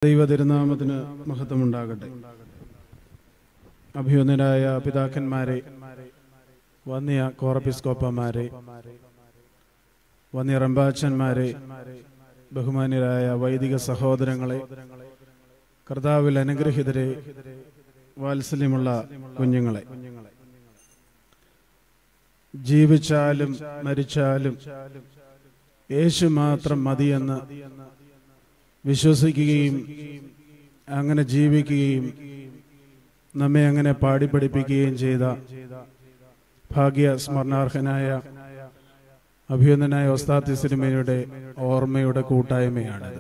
ദൈവ തിരുനാമത്തിന് മഹത്വമുണ്ടാകട്ടെ അഭിയുന്നരായ പിതാക്കന്മാരെ വന്യ കോറപ്പിസ്കോപ്പമാരെ വന്യ റമ്പാച്ചന്മാരെ ബഹുമാന്യരായ വൈദിക സഹോദരങ്ങളെ കർത്താവിൽ അനുഗ്രഹിതരെ വാത്സല്യമുള്ള കുഞ്ഞുങ്ങളെ ജീവിച്ചാലും മരിച്ചാലും യേശു മാത്രം മതിയെന്ന് വിശ്വസിക്കുകയും അങ്ങനെ ജീവിക്കുകയും നമ്മെ അങ്ങനെ പാടി പഠിപ്പിക്കുകയും ചെയ്ത ഭാഗ്യ സ്മരണാർഹനായ അഭിനന്ദനായ ഒസ്താത്തി സിനിമയുടെ ഓർമ്മയുടെ കൂട്ടായ്മയാണിത്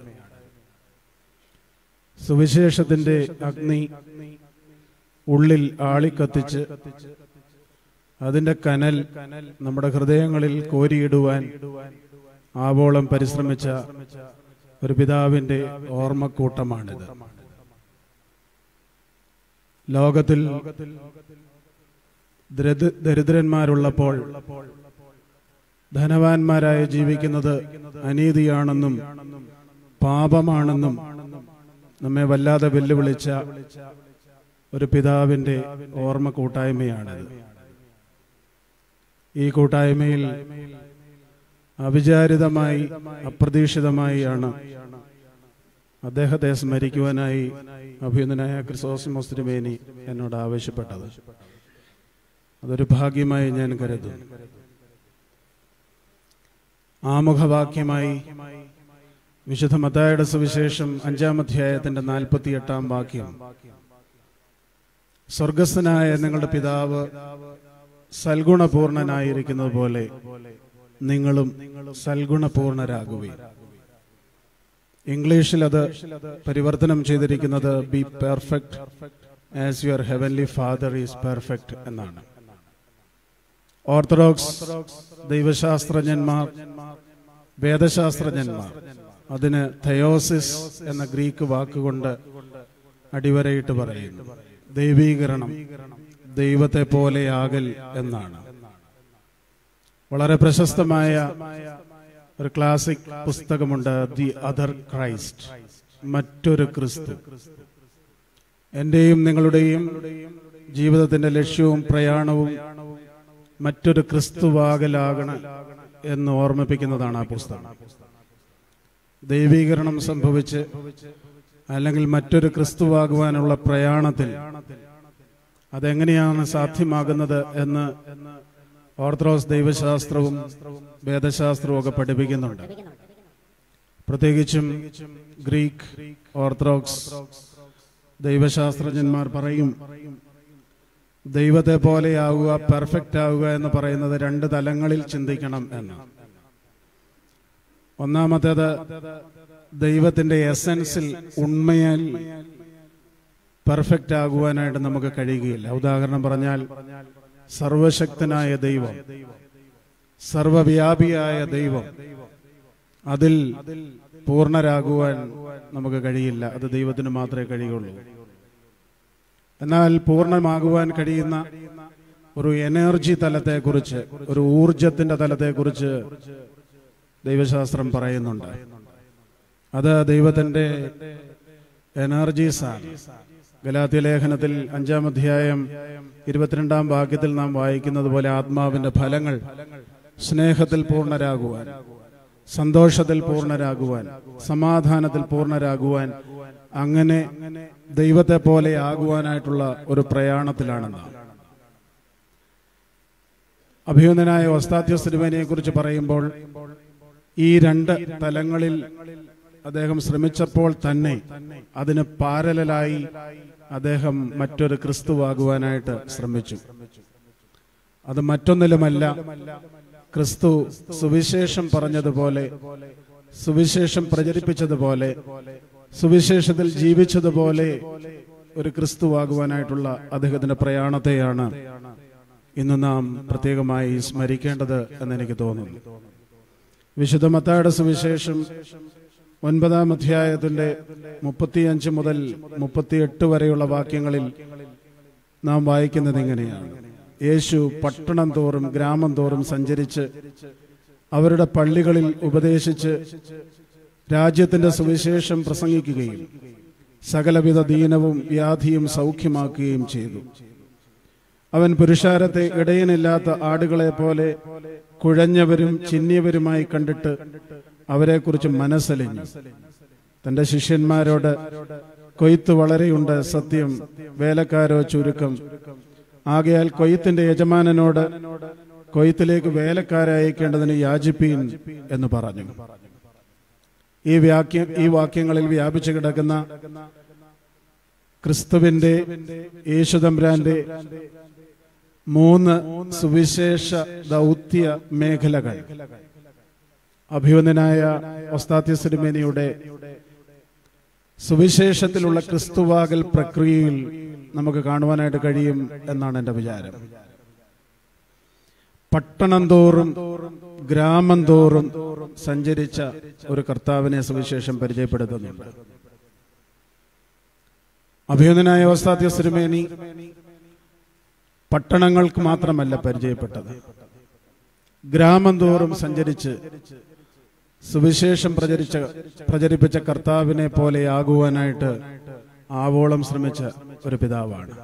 സുവിശേഷത്തിന്റെ അഗ്നി ഉള്ളിൽ ആളിക്കത്തിച്ച് അതിന്റെ കനൽ നമ്മുടെ ഹൃദയങ്ങളിൽ കോരിയിടുവാൻ ആവോളം പരിശ്രമിച്ച ഒരു പിതാവിന്റെ ഓർമ്മക്കൂട്ടമാണിത് ലോകത്തിൽ ദരിദ്ര- ദരിദ്രന്മാരുള്ളപ്പോൾ ധനവാന്മാരായി ജീവിക്കുന്നത് അനീതിയാണെന്നും പാപമാണെന്നും നമ്മെ വല്ലാതെ വെല്ലുവിളിച്ച ഒരു പിതാവിന്റെ ഓർമ്മ കൂട്ടായ്മയാണിത് ഈ കൂട്ടായ്മയിൽ അവിചാരിതമായി അപ്രതീക്ഷിതമായി ആണ് അദ്ദേഹത്തെ സ്മരിക്കുവാനായി അഭിനന്ദനായ ക്രിസോസിമോസ് തിരുമേനി എന്നോട് ആവശ്യപ്പെട്ടത് അതൊരു ഭാഗ്യമായി ഞാൻ കരുതുന്നു ആമുഖവാക്യമായി വിശുദ്ധ മത്തായുടെ സുവിശേഷം അഞ്ചാം അധ്യായത്തിന്റെ നാൽപ്പത്തി എട്ടാം വാക്യം സ്വർഗസ്ഥനായ നിങ്ങളുടെ പിതാവ് സൽഗുണപൂർണനായിരിക്കുന്നത് പോലെ നിങ്ങളും സൽഗുണപൂർണരാകുകയും ഇംഗ്ലീഷിൽ അത് പരിവർത്തനം ചെയ്തിരിക്കുന്നത് be perfect as your heavenly father is perfect എന്നാണ് ഓർത്തഡോക്സ് ദൈവശാസ്ത്രജ്ഞന്മാർ വേദശാസ്ത്രജ്ഞന്മാർ അതിന് തയോസിസ് എന്ന ഗ്രീക്ക് വാക്കുകൊണ്ട് അടിവരയിട്ട് പറയുന്നു ദൈവീകരണം ദൈവത്തെ പോലെയാകൽ എന്നാണ് വളരെ പ്രശസ്തമായ ഒരു ക്ലാസിക് പുസ്തകമുണ്ട് ദി അതർ ക്രൈസ്റ്റ് മറ്റൊരു ക്രിസ്തു എന്റെയും നിങ്ങളുടെയും ജീവിതത്തിന്റെ ലക്ഷ്യവും പ്രയാണവും മറ്റൊരു ക്രിസ്തുവാകലാകണം എന്ന് ഓർമ്മിപ്പിക്കുന്നതാണ് ആ പുസ്തകം ദൈവീകരണം സംഭവിച്ച് അല്ലെങ്കിൽ മറ്റൊരു ക്രിസ്തുവാകുവാനുള്ള പ്രയാണത്തിൽ അതെങ്ങനെയാണ് സാധ്യമാകുന്നത് എന്ന് ഓർത്തഡോക്സ് ദൈവശാസ്ത്രവും വേദശാസ്ത്രവും ഒക്കെ പഠിപ്പിക്കുന്നുണ്ട് പ്രത്യേകിച്ചും ഗ്രീക്ക് ഓർത്തഡോക്സ് ദൈവശാസ്ത്രജ്ഞന്മാർ പറയും ദൈവത്തെ പോലെയാവുക പെർഫെക്റ്റ് ആവുക എന്ന് പറയുന്നത് രണ്ട് തലങ്ങളിൽ ചിന്തിക്കണം എന്ന് ഒന്നാമത്തേത് ദൈവത്തിന്റെ എസൻസിൽ ഉണ്മയാൽ പെർഫെക്റ്റ് ആകുവാനായിട്ട് നമുക്ക് കഴിയുകയില്ല ഉദാഹരണം പറഞ്ഞാൽ സർവശക്തനായ ദൈവം സർവവ്യാപിയായ ദൈവം അതിൽ പൂർണ്ണരാകുവാൻ നമുക്ക് കഴിയില്ല അത് ദൈവത്തിന് മാത്രമേ കഴിയുള്ളൂ എന്നാൽ പൂർണ്ണമാകുവാൻ കഴിയുന്ന ഒരു എനർജി തലത്തെക്കുറിച്ച് ഒരു ഊർജത്തിന്റെ തലത്തെക്കുറിച്ച് ദൈവശാസ്ത്രം പറയുന്നുണ്ട് അത് ദൈവത്തിന്റെ എനർജീസ് ആണ് ഗലാത്യ ലേഖനത്തിൽ അഞ്ചാം അധ്യായം ഇരുപത്തിരണ്ടാം വാക്യത്തിൽ നാം വായിക്കുന്നത് പോലെ ആത്മാവിന്റെ ഫലങ്ങൾ സ്നേഹത്തിൽ പൂർണ്ണരാകുവാൻ സന്തോഷത്തിൽ പൂർണ്ണരാകുവാൻ സമാധാനത്തിൽ പൂർണ്ണരാകുവാൻ അങ്ങനെ ദൈവത്തെ പോലെ ആകുവാനായിട്ടുള്ള ഒരു പ്രയാണത്തിലാണ് നാം അഭിനന്ദനായ ഒസ്താത്യോസ് തിരുമേനിയെ കുറിച്ച് പറയുമ്പോൾ ഈ രണ്ട് തലങ്ങളിൽ അദ്ദേഹം ശ്രമിച്ചപ്പോൾ തന്നെ അതിന് പാരലായി അദ്ദേഹം മറ്റൊരു ക്രിസ്തുവാകുവാനായിട്ട് ശ്രമിച്ചു അത് മറ്റൊന്നിലുമല്ല ക്രിസ്തു സുവിശേഷം പറഞ്ഞതുപോലെ സുവിശേഷം പ്രചരിപ്പിച്ചതുപോലെ സുവിശേഷത്തിൽ ജീവിച്ചതുപോലെ ഒരു ക്രിസ്തുവാകുവാനായിട്ടുള്ള അദ്ദേഹത്തിന്റെ പ്രയാണത്തെയാണ് ഇന്ന് നാം പ്രത്യേകമായി സ്മരിക്കേണ്ടത് എന്നെനിക്ക് തോന്നുന്നു വിശുദ്ധ മത്തായുടെ സുവിശേഷം ഒൻപതാം അധ്യായത്തിന്റെ മുപ്പത്തിയഞ്ച് മുതൽ മുപ്പത്തിയെട്ട് വരെയുള്ള വാക്യങ്ങളിൽ നാം വായിക്കുന്നത് ഇങ്ങനെയാണ് യേശു പട്ടണം തോറും ഗ്രാമം തോറും സഞ്ചരിച്ച് അവരുടെ പള്ളികളിൽ ഉപദേശിച്ച് രാജ്യത്തിന്റെ സുവിശേഷം പ്രസംഗിക്കുകയും സകലവിധ ദീനവും വ്യാധിയും സൗഖ്യമാക്കുകയും ചെയ്തു അവൻ പുരുഷാരത്തെ ഇടയനില്ലാത്ത ആടുകളെ പോലെ കുഴഞ്ഞവരും ചിന്നിയവരുമായി കണ്ടിട്ട് അവരെക്കുറിച്ച് മനസ്സലിഞ്ഞു തന്റെ ശിഷ്യന്മാരോട് കൊയ്ത്ത് വളരെയുണ്ട് സത്യം വേലക്കാരോ ചുരുക്കം ആകയാൽ കൊയ്ത്തിന്റെ യജമാനനോട് കൊയ്ത്തിലേക്ക് വേലക്കാരെ അയക്കേണ്ടതിന് യാചിപ്പീൻ എന്ന് പറഞ്ഞു ഈ വാക്യം ഈ വാക്യങ്ങളിൽ വ്യാപിച്ചു കിടക്കുന്ന ക്രിസ്തുവിന്റെ യേശുദമ്പ്രാന്റെ മൂന്ന് സുവിശേഷ ദൗത്യ മേഖലകൾ അഭിവന്ദനായ ഒസ്താത്യസിരുമേനിയുടെ സുവിശേഷത്തിലുള്ള ക്രിസ്തുവാകൽ പ്രക്രിയയിൽ നമുക്ക് കാണുവാനായിട്ട് കഴിയും എന്നാണ് എൻ്റെ വിചാരം പട്ടണം തോറും ഗ്രാമം തോറും സഞ്ചരിച്ച ഒരു കർത്താവിനെ സുവിശേഷം പരിചയപ്പെടുത്തുന്നുണ്ട് അഭിനന്ദനായ അവസ്ഥാത്യ സിരുമേനി പട്ടണങ്ങൾക്ക് മാത്രമല്ല പരിചയപ്പെട്ടത് ഗ്രാമം തോറും സഞ്ചരിച്ച് സുവിശേഷം പ്രചരിച്ച പ്രചരിപ്പിച്ച കർത്താവിനെ പോലെയാകുവാനായിട്ട് ആവോളം ശ്രമിച്ച ഒരു പിതാവാണ്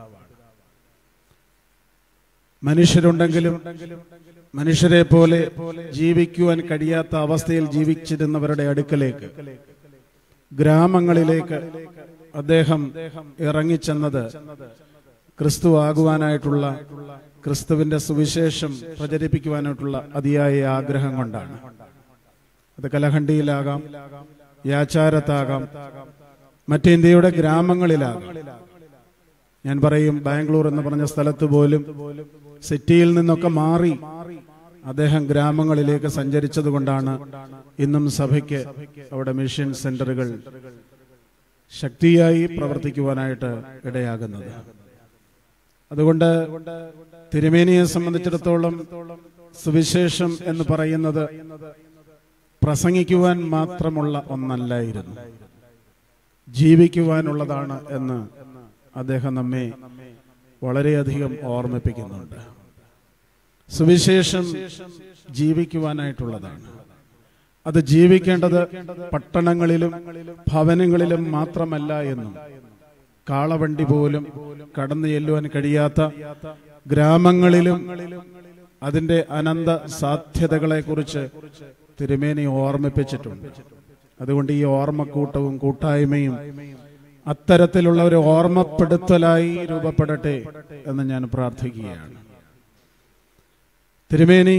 മനുഷ്യരുണ്ടെങ്കിലും മനുഷ്യരെ പോലെ ജീവിക്കുവാൻ കഴിയാത്ത അവസ്ഥയിൽ ജീവിച്ചിരുന്നവരുടെ അടുക്കലേക്ക് ഗ്രാമങ്ങളിലേക്ക് അദ്ദേഹം ഇറങ്ങിച്ചെന്നത് ക്രിസ്തു ആകുവാനായിട്ടുള്ള ക്രിസ്തുവിന്റെ സുവിശേഷം പ്രചരിപ്പിക്കുവാനായിട്ടുള്ള അതിയായ ആഗ്രഹം കൊണ്ടാണ് അത് കലഹണ്ടിയിലാകാം യാചാരത്താകാം മറ്റേന്ത്യയുടെ ഗ്രാമങ്ങളിലാകാം ഞാൻ പറയും ബാംഗ്ലൂർ എന്ന് പറഞ്ഞ സ്ഥലത്ത് പോലും സിറ്റിയിൽ നിന്നൊക്കെ മാറി അദ്ദേഹം ഗ്രാമങ്ങളിലേക്ക് സഞ്ചരിച്ചത് കൊണ്ടാണ് ഇന്നും സഭയ്ക്ക് അവിടെ മിഷൻ സെന്ററുകൾ ശക്തിയായി പ്രവർത്തിക്കുവാനായിട്ട് ഇടയാകുന്നത് അതുകൊണ്ട് തിരുമേനിയെ സംബന്ധിച്ചിടത്തോളം സുവിശേഷം എന്ന് പറയുന്നത് പ്രസംഗിക്കുവാൻ മാത്രമുള്ള ഒന്നല്ലായിരുന്നു ജീവിക്കുവാനുള്ളതാണ് എന്ന് അദ്ദേഹം നമ്മെ വളരെയധികം ഓർമ്മിപ്പിക്കുന്നുണ്ട് സുവിശേഷം ജീവിക്കുവാനായിട്ടുള്ളതാണ് അത് ജീവിക്കേണ്ടത് പട്ടണങ്ങളിലും ഭവനങ്ങളിലും മാത്രമല്ല എന്നും കാളവണ്ടി പോലും കടന്നു ചെല്ലുവാൻ കഴിയാത്ത ഗ്രാമങ്ങളിലും അതിന്റെ അനന്ത സാധ്യതകളെ കുറിച്ച് തിരുമേനി ഓർമ്മിപ്പിച്ചിട്ടുണ്ട് അതുകൊണ്ട് ഈ ഓർമ്മക്കൂട്ടവും കൂട്ടായ്മയും അത്തരത്തിലുള്ള ഒരു ഓർമ്മപ്പെടുത്തലായി രൂപപ്പെടട്ടെ എന്ന് ഞാൻ പ്രാർത്ഥിക്കുകയാണ് തിരുമേനി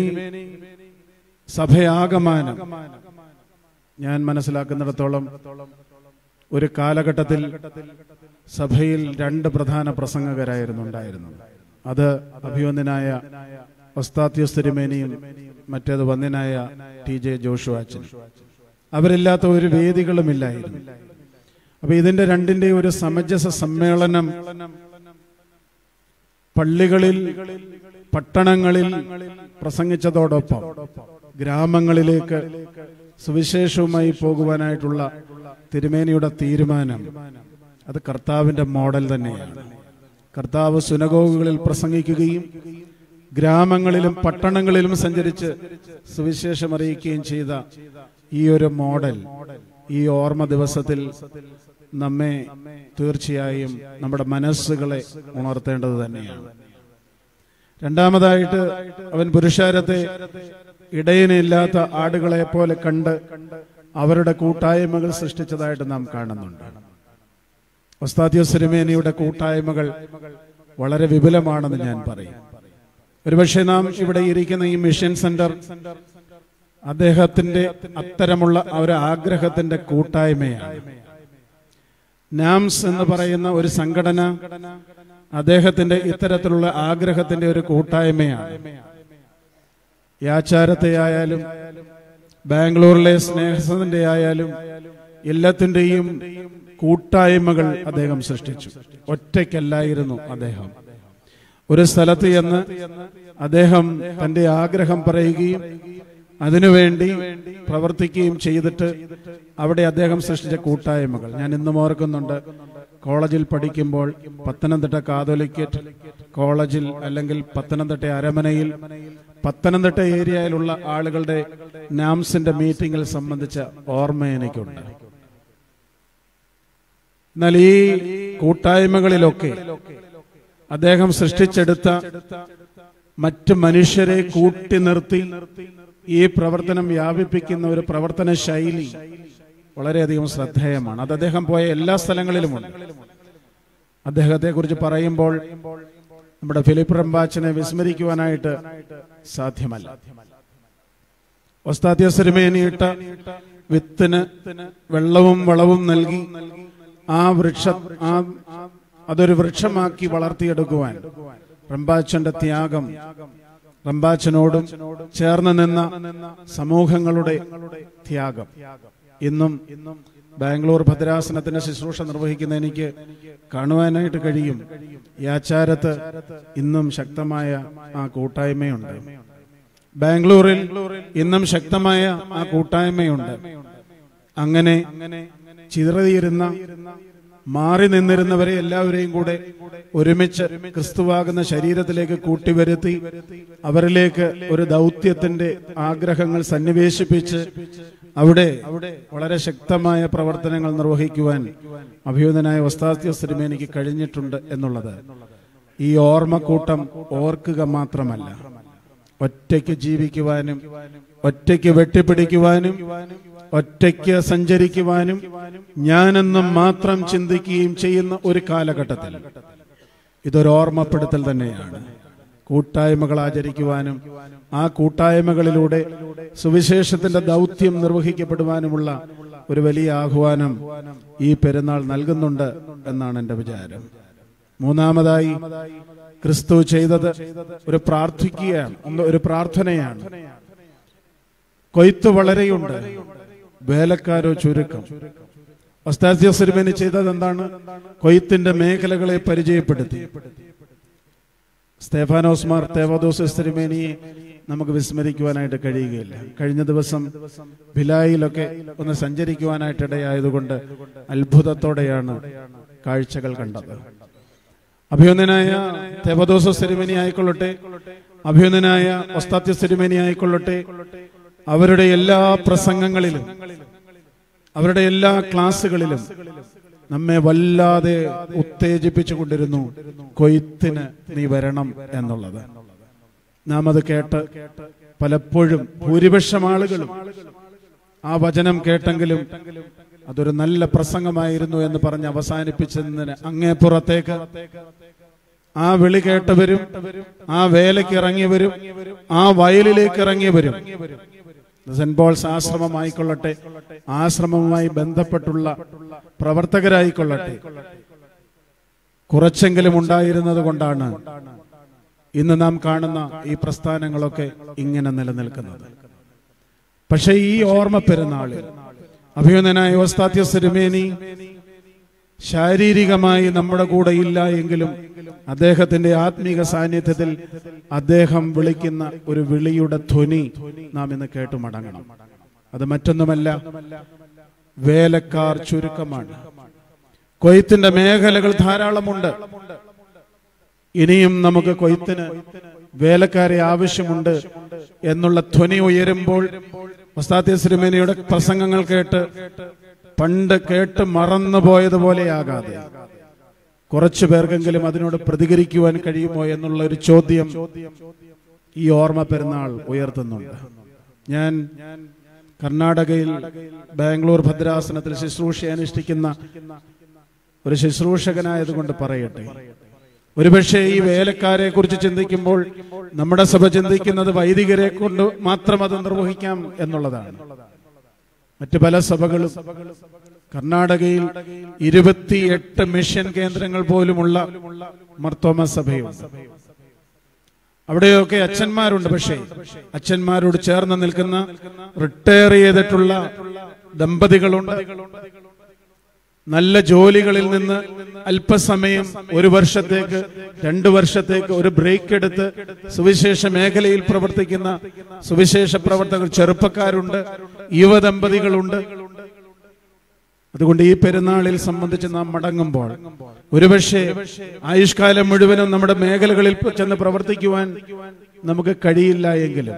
സഭയാകമാനം ഞാൻ മനസ്സിലാക്കുന്നിടത്തോളം ഒരു കാലഘട്ടത്തിൽ സഭയിൽ രണ്ട് പ്രധാന പ്രസംഗകരായിരുന്നു ഉണ്ടായിരുന്നത് അത് അഭിവന്ദനായ ഒസ്താത്യോസ് തിരുമേനിയും മറ്റേത് വന്ദനായ ടി ജെ ജോഷുവാച്ചൻ അവരില്ലാത്ത ഒരു വേദികളുമില്ലായിരുന്നു അപ്പൊ ഇതിന്റെ രണ്ടിന്റെ ഒരു സമഞ്ജസ സമ്മേളനം പള്ളികളിൽ പട്ടണങ്ങളിൽ പ്രസംഗിച്ചതോടൊപ്പം ഗ്രാമങ്ങളിലേക്ക് സുവിശേഷവുമായി പോകുവാനായിട്ടുള്ള തിരുമേനിയുടെ തീരുമാനം അത് കർത്താവിന്റെ മോഡൽ തന്നെയാണ് കർത്താവ് സുനഗോഗുകളിൽ പ്രസംഗിക്കുകയും ഗ്രാമങ്ങളിലും പട്ടണങ്ങളിലും സഞ്ചരിച്ച് സുവിശേഷം അറിയിക്കുകയും ചെയ്ത ഈ ഒരു മോഡൽ ഈ ഓർമ്മ ദിവസത്തിൽ നമ്മെ തീർച്ചയായും നമ്മുടെ മനസ്സുകളെ ഉണർത്തേണ്ടത് തന്നെയാണ് രണ്ടാമതായിട്ട് അവൻ പുരുഷാരത്തെ ഇടയനില്ലാത്ത ആടുകളെ പോലെ കണ്ട് അവരുടെ കൂട്ടായ്മകൾ സൃഷ്ടിച്ചതായിട്ട് നാം കാണുന്നുണ്ട് ഒസ്താദ്യോ സിരിമേനിയുടെ കൂട്ടായ്മകൾ വളരെ വിപുലമാണെന്ന് ഞാൻ പറയും ഒരുപക്ഷെ നാം ഇവിടെ ഇരിക്കുന്ന ഈ മിഷൻ സെന്റർ അദ്ദേഹത്തിന്റെ അത്തരമുള്ള ഒരു ആഗ്രഹത്തിന്റെ കൂട്ടായ്മയാണ് നാംസ് എന്ന് പറയുന്ന ഒരു സംഘടന അദ്ദേഹത്തിന്റെ ഇത്തരത്തിലുള്ള ആഗ്രഹത്തിന്റെ ഒരു കൂട്ടായ്മയാണ് യാചാരത്തെ ആയാലും ബാംഗ്ലൂരിലെ സ്നേഹസത്തിന്റെ ആയാലും എല്ലാത്തിന്റെയും കൂട്ടായ്മകൾ അദ്ദേഹം സൃഷ്ടിച്ചു ഒറ്റയ്ക്കല്ലായിരുന്നു അദ്ദേഹം ഒരു സ്ഥലത്ത് ചെന്ന് അദ്ദേഹം തന്റെ ആഗ്രഹം പറയുകയും അതിനുവേണ്ടി പ്രവർത്തിക്കുകയും ചെയ്തിട്ട് അവിടെ അദ്ദേഹം സൃഷ്ടിച്ച കൂട്ടായ്മകൾ ഞാൻ ഇന്നും ഓർക്കുന്നുണ്ട് കോളേജിൽ പഠിക്കുമ്പോൾ പത്തനംതിട്ട കാതോലിക്കറ്റ് കോളേജിൽ അല്ലെങ്കിൽ പത്തനംതിട്ട അരമനയിൽ പത്തനംതിട്ട ഏരിയയിലുള്ള ആളുകളുടെ നാംസിന്റെ മീറ്റിംഗിൽ സംബന്ധിച്ച ഓർമ്മ എനിക്കുണ്ട് എന്നാൽ ഈ കൂട്ടായ്മകളിലൊക്കെ അദ്ദേഹം സൃഷ്ടിച്ചെടുത്ത മറ്റ് മനുഷ്യരെ കൂട്ടി നിർത്തി ഈ പ്രവർത്തനം വ്യാപിപ്പിക്കുന്ന ഒരു പ്രവർത്തന ശൈലി വളരെയധികം ശ്രദ്ധേയമാണ് അത് അദ്ദേഹം പോയ എല്ലാ സ്ഥലങ്ങളിലുമുണ്ട് അദ്ദേഹത്തെ കുറിച്ച് പറയുമ്പോൾ നമ്മുടെ ഫിലിപ്പ് റംബാച്ചനെ വിസ്മരിക്കുവാനായിട്ട് സാധ്യമല്ല ഒസ്താദ്യസരുമേനിയിട്ട വിത്തിന് വെള്ളവും വളവും നൽകി ആ വൃക്ഷ ആ അതൊരു വൃക്ഷമാക്കി വളർത്തിയെടുക്കുവാൻ റംബാച്ചന്റെ ത്യാഗം റംബാച്ചനോടും ചേർന്ന് നിന്ന സമൂഹങ്ങളുടെ ത്യാഗം ഇന്നും ബാംഗ്ലൂർ ഭദ്രാസനത്തിന്റെ ശുശ്രൂഷ നിർവഹിക്കുന്ന എനിക്ക് കാണുവാനായിട്ട് കഴിയും ഈ ആചാരത്ത് ഇന്നും ശക്തമായ ആ കൂട്ടായ്മയുണ്ട് ബാംഗ്ലൂരിൽ ഇന്നും ശക്തമായ ആ കൂട്ടായ്മയുണ്ട് അങ്ങനെ ചിതറിയിരുന്ന മാറി നിന്നിരുന്നവരെ എല്ലാവരെയും കൂടെ ഒരുമിച്ച് ക്രിസ്തുവാകുന്ന ശരീരത്തിലേക്ക് കൂട്ടിവരുത്തി അവരിലേക്ക് ഒരു ദൗത്യത്തിന്റെ ആഗ്രഹങ്ങൾ സന്നിവേശിപ്പിച്ച് അവിടെ വളരെ ശക്തമായ പ്രവർത്തനങ്ങൾ നിർവഹിക്കുവാൻ അഭിയുതനായ വസ്താത്യ സിനിമേനിക്ക് കഴിഞ്ഞിട്ടുണ്ട് എന്നുള്ളത് ഈ ഓർമ്മക്കൂട്ടം ഓർക്കുക മാത്രമല്ല ഒറ്റയ്ക്ക് ജീവിക്കുവാനും ഒറ്റയ്ക്ക് വെട്ടിപ്പിടിക്കുവാനും ഒറ്റയ്ക്ക് സഞ്ചരിക്കുവാനും ഞാനെന്നും മാത്രം ചിന്തിക്കുകയും ചെയ്യുന്ന ഒരു കാലഘട്ടത്തിൽ ഇതൊരു ഓർമ്മപ്പെടുത്തൽ തന്നെയാണ് കൂട്ടായ്മകൾ ആചരിക്കുവാനും ആ കൂട്ടായ്മകളിലൂടെ സുവിശേഷത്തിന്റെ ദൗത്യം നിർവഹിക്കപ്പെടുവാനുമുള്ള ഒരു വലിയ ആഹ്വാനം ഈ പെരുന്നാൾ നൽകുന്നുണ്ട് എന്നാണ് എൻ്റെ വിചാരം മൂന്നാമതായി ക്രിസ്തു ചെയ്തത് ഒരു പ്രാർത്ഥിക്കുകയാണ് ഒന്ന് ഒരു പ്രാർത്ഥനയാണ് കൊയ്ത്ത് വളരെയുണ്ട് വേലക്കാരോ ചുരുക്കം ഒസ്താസ്യസുരുമേനി ചെയ്തത് എന്താണ് കൊയ്ത്തിന്റെ മേഖലകളെ പരിചയപ്പെടുത്തി സ്തേഫാനോസ്മാർ തേവദോസ് തിരുമേനിയെ നമുക്ക് വിസ്മരിക്കുവാനായിട്ട് കഴിയുകയില്ല കഴിഞ്ഞ ദിവസം ഭിലായിലൊക്കെ ഒന്ന് സഞ്ചരിക്കുവാനായിട്ട് ഇടയായതുകൊണ്ട് അത്ഭുതത്തോടെയാണ് കാഴ്ചകൾ കണ്ടത് അഭിനന്ദനായ തേവദോസ് സിരിമേനി ആയിക്കൊള്ളട്ടെ അഭിനന്ദനായ ഒസ്താത്യ സിരിമേനി ആയിക്കൊള്ളട്ടെ അവരുടെ എല്ലാ പ്രസംഗങ്ങളിലും അവരുടെ എല്ലാ ക്ലാസ്സുകളിലും നമ്മെ വല്ലാതെ ഉത്തേജിപ്പിച്ചു കൊണ്ടിരുന്നു കൊയ്ത്തിന് നീ വരണം എന്നുള്ളത് നാം അത് കേട്ട് പലപ്പോഴും ഭൂരിപക്ഷം ആളുകളും ആ വചനം കേട്ടെങ്കിലും അതൊരു നല്ല പ്രസംഗമായിരുന്നു എന്ന് പറഞ്ഞ് അവസാനിപ്പിച്ചതിന് അങ്ങേ പുറത്തേക്ക് ആ വിളി കേട്ടവരും ആ വേലയ്ക്ക് ഇറങ്ങിയവരും ആ വയലിലേക്ക് ഇറങ്ങിയവരും സെന്റ് പോൾസ് ആശ്രമമായിക്കൊള്ളട്ടെ ആശ്രമവുമായി ബന്ധപ്പെട്ടുള്ള പ്രവർത്തകരായിക്കൊള്ളട്ടെ കുറച്ചെങ്കിലും ഉണ്ടായിരുന്നത് കൊണ്ടാണ് ഇന്ന് നാം കാണുന്ന ഈ പ്രസ്ഥാനങ്ങളൊക്കെ ഇങ്ങനെ നിലനിൽക്കുന്നത് പക്ഷെ ഈ ഓർമ്മ പെരുന്നാളിൽ അഭിനന്ദനായ ഓസ്താത്യ സിരുമേനി ശാരീരികമായി നമ്മുടെ കൂടെ ഇല്ല എങ്കിലും അദ്ദേഹത്തിന്റെ ആത്മീക സാന്നിധ്യത്തിൽ അദ്ദേഹം വിളിക്കുന്ന ഒരു വിളിയുടെ ധ്വനി നാം ഇന്ന് കേട്ടു മടങ്ങണം അത് മറ്റൊന്നുമല്ല വേലക്കാർ ചുരുക്കമാണ് കൊയ്ത്തിന്റെ മേഖലകൾ ധാരാളമുണ്ട് ഇനിയും നമുക്ക് കൊയ്ത്തിന് വേലക്കാരെ ആവശ്യമുണ്ട് എന്നുള്ള ധ്വനി ഉയരുമ്പോൾ വസ്താത്യ സിരിമേനയുടെ പ്രസംഗങ്ങൾ കേട്ട് പണ്ട് കേട്ട് മറന്നുപോയതുപോലെയാകാതെ കുറച്ചു പേർക്കെങ്കിലും അതിനോട് പ്രതികരിക്കുവാൻ കഴിയുമോ എന്നുള്ള ഒരു ചോദ്യം ഈ ഓർമ്മ പെരുന്നാൾ ഉയർത്തുന്നുണ്ട് ഞാൻ കർണാടകയിൽ ബാംഗ്ലൂർ ഭദ്രാസനത്തിൽ ശുശ്രൂഷ അനുഷ്ഠിക്കുന്ന ഒരു ശുശ്രൂഷകനായതുകൊണ്ട് പറയട്ടെ ഒരുപക്ഷെ ഈ വേലക്കാരെ കുറിച്ച് ചിന്തിക്കുമ്പോൾ നമ്മുടെ സഭ ചിന്തിക്കുന്നത് വൈദികരെ കൊണ്ട് മാത്രം അത് നിർവഹിക്കാം എന്നുള്ളതാണ് മറ്റു പല സഭകളും കർണാടകയിൽ ഇരുപത്തിയെട്ട് മിഷൻ കേന്ദ്രങ്ങൾ പോലുമുള്ള മർത്തോമ സഭയുണ്ട് അവിടെയൊക്കെ അച്ഛന്മാരുണ്ട് പക്ഷേ അച്ഛന്മാരോട് ചേർന്ന് നിൽക്കുന്ന റിട്ടയർ ചെയ്തിട്ടുള്ള ദമ്പതികളുണ്ട് നല്ല ജോലികളിൽ നിന്ന് അല്പസമയം ഒരു വർഷത്തേക്ക് രണ്ടു വർഷത്തേക്ക് ഒരു ബ്രേക്ക് എടുത്ത് സുവിശേഷ മേഖലയിൽ പ്രവർത്തിക്കുന്ന സുവിശേഷ പ്രവർത്തകർ ചെറുപ്പക്കാരുണ്ട് യുവദമ്പതികളുണ്ട് അതുകൊണ്ട് ഈ പെരുന്നാളിൽ സംബന്ധിച്ച് നാം മടങ്ങുമ്പോൾ ഒരുപക്ഷെ ആയുഷ്കാലം മുഴുവനും നമ്മുടെ മേഖലകളിൽ ചെന്ന് പ്രവർത്തിക്കുവാൻ നമുക്ക് കഴിയില്ല എങ്കിലും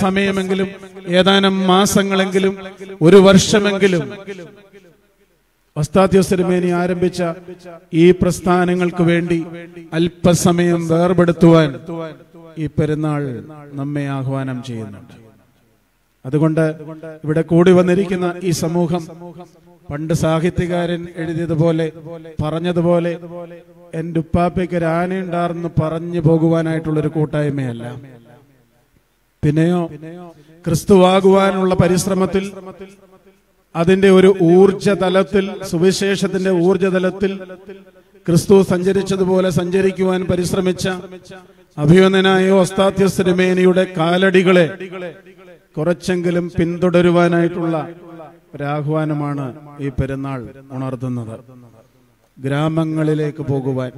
ഒരല്പസമയമെങ്കിലും ഏതാനും മാസങ്ങളെങ്കിലും ഒരു വർഷമെങ്കിലും ഒസ്താദ്യോസരമേനി ആരംഭിച്ച ഈ പ്രസ്ഥാനങ്ങൾക്ക് വേണ്ടി അല്പസമയം വേർപെടുത്തുവാൻ ഈ പെരുന്നാൾ നമ്മെ ആഹ്വാനം ചെയ്യുന്നുണ്ട് അതുകൊണ്ട് ഇവിടെ കൂടി വന്നിരിക്കുന്ന ഈ സമൂഹം പണ്ട് സാഹിത്യകാരൻ എഴുതിയതുപോലെ പറഞ്ഞതുപോലെ എന്റെ ഉപ്പാപ്പയ്ക്ക് ഒരു ആനയുണ്ടാർന്ന് പറഞ്ഞു പോകുവാനായിട്ടുള്ളൊരു കൂട്ടായ്മയല്ല പിന്നെയോ ക്രിസ്തുവാകുവാനുള്ള പരിശ്രമത്തിൽ അതിന്റെ ഒരു ഊർജ തലത്തിൽ സുവിശേഷത്തിന്റെ ഊർജ തലത്തിൽ ക്രിസ്തു സഞ്ചരിച്ചതുപോലെ സഞ്ചരിക്കുവാൻ പരിശ്രമിച്ച അഭിവന്ദനായ ഒസ്താത്യ സിനിമേനിയുടെ കാലടികളെ കുറച്ചെങ്കിലും പിന്തുടരുവാനായിട്ടുള്ള ഒരാഹ്വാനമാണ് ഈ പെരുന്നാൾ ഉണർത്തുന്നത് ഗ്രാമങ്ങളിലേക്ക് പോകുവാൻ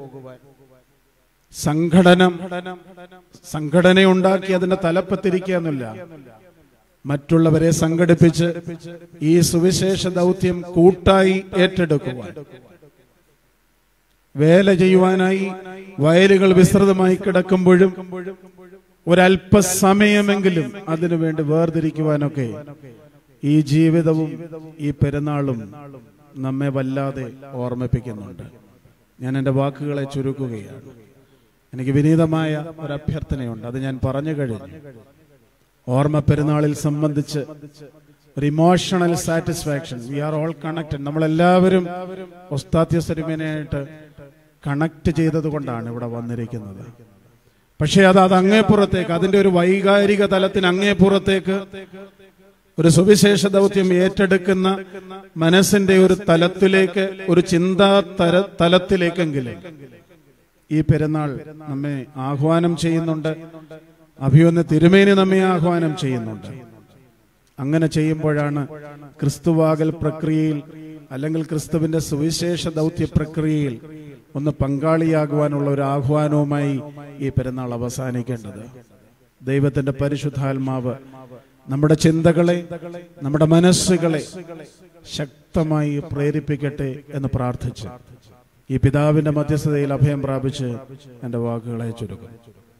സംഘടനം സംഘടനയുണ്ടാക്കി അതിന്റെ തലപ്പത്തിരിക്കുക എന്നില്ല മറ്റുള്ളവരെ സംഘടിപ്പിച്ച് ഈ സുവിശേഷ ദൗത്യം കൂട്ടായി ഏറ്റെടുക്കുവാൻ വേല ചെയ്യുവാനായി വയലുകൾ വിസ്തൃതമായി കിടക്കുമ്പോഴും ഒരല്പസമയമെങ്കിലും അതിനുവേണ്ടി വേർതിരിക്കുവാനൊക്കെ ഈ ജീവിതവും ഈ പെരുന്നാളും നമ്മെ വല്ലാതെ ഓർമ്മിപ്പിക്കുന്നുണ്ട് ഞാൻ എൻ്റെ വാക്കുകളെ ചുരുക്കുകയാണ് എനിക്ക് വിനീതമായ ഒരു അഭ്യർത്ഥനയുണ്ട് അത് ഞാൻ പറഞ്ഞു കഴിഞ്ഞു ഓർമ്മ പെരുന്നാളിൽ സംബന്ധിച്ച് ഒരു emotional satisfaction we are all connected നമ്മളെല്ലാവരും ഒസ്താത്യ സരിമനായിട്ട് കണക്ട് ചെയ്തത് കൊണ്ടാണ് ഇവിടെ വന്നിരിക്കുന്നത് പക്ഷേ അത് അത് അങ്ങേപ്പുറത്തേക്ക് അതിന്റെ ഒരു വൈകാരിക തലത്തിന് അങ്ങേപ്പുറത്തേക്ക് ഒരു സുവിശേഷ ദൗത്യം ഏറ്റെടുക്കുന്ന മനസ്സിന്റെ ഒരു തലത്തിലേക്ക് ഒരു ചിന്താ തര തലത്തിലേക്കെങ്കിലും ഈ പെരുന്നാൾ നമ്മെ ആഹ്വാനം ചെയ്യുന്നുണ്ട് അഭിവന്ന് തിരുമേനി നമ്മെ ആഹ്വാനം ചെയ്യുന്നുണ്ട് അങ്ങനെ ചെയ്യുമ്പോഴാണ് ക്രിസ്തുവാകൽ പ്രക്രിയയിൽ അല്ലെങ്കിൽ ക്രിസ്തുവിന്റെ സുവിശേഷ ദൗത്യ പ്രക്രിയയിൽ ഒന്ന് പങ്കാളിയാകുവാനുള്ള ഒരു ആഹ്വാനവുമായി ഈ പെരുന്നാൾ അവസാനിക്കേണ്ടത് ദൈവത്തിന്റെ പരിശുദ്ധാത്മാവ് നമ്മുടെ ചിന്തകളെ നമ്മുടെ മനസ്സുകളെ ശക്തമായി പ്രേരിപ്പിക്കട്ടെ എന്ന് പ്രാർത്ഥിച്ച് ഈ പിതാവിന്റെ മധ്യസ്ഥതയിൽ അഭയം പ്രാപിച്ച് എന്റെ വാക്കുകളെ ചുരുക്കും